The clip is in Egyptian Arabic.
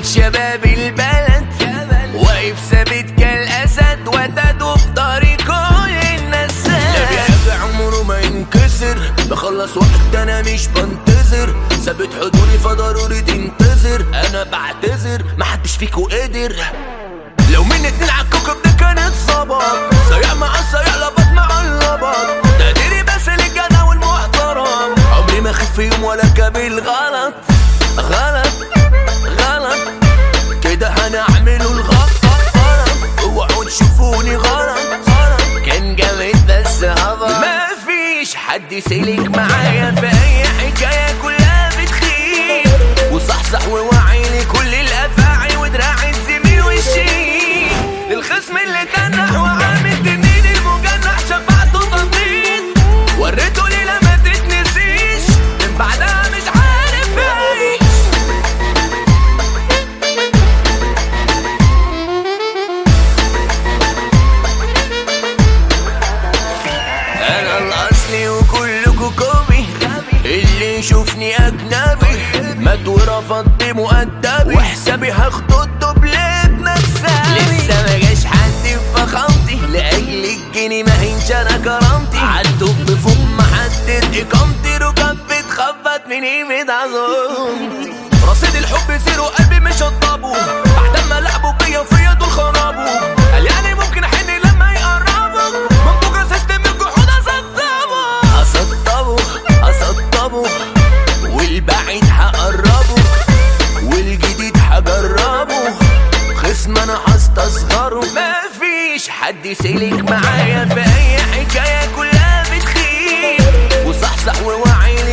شباب البلد واقف ثابت كالاسد وتدوب طريق كل الناس لا بيحب عمره ما ينكسر بخلص وقت انا مش بنتظر ثابت حضوري فضروري تنتظر انا بعتذر محدش فيكو قدر لو من اتنين عالكوكب ده كانت صبر سيع مع السيع لبط مع اللبط تقديري بس للجدع والمحترم عمري ما خف يوم ولا كابل غلط غلط غلط كده هنعمله الغلط غلط اوعوا تشوفوني غلط غلط كان جامد بس هبط مفيش حد سلك معايا في اي حكايه كلها بتخيب وصحصح ووعي لكل الافاعي ودراعي الزميل والشيء الخصم اللي تنح وعامل تنين المجنح شفعته تطبيق وريته ليلة ما تتنسيش من بعدها مش عارف اعيش انا الاصلي وكلكوا كوبي اللي يشوفني اجنبي مات ورفضت مؤدبي وحسابي هاخده الدوبليت مكسبي لسه ما جاش حد في فخامتي لاجل الجنيه ما هينش انا كرامتي عالدب فوق محدد اقامتي ركب بتخبط من قيمة عظمتي رصيد الحب زيرو قلبي مش هضبه بعد ما لعبوا بيا وفيا دول خربوا قال يعني ممكن احن لما يقربوا من بكره سيستم الجحود اسطبه اسطبه اسطبه والبعيد هقربه والجديد هجربه خصم انا هستصغره مفيش حد سلك معايا في اي حكايه كلها بتخيب وصحصح ووعي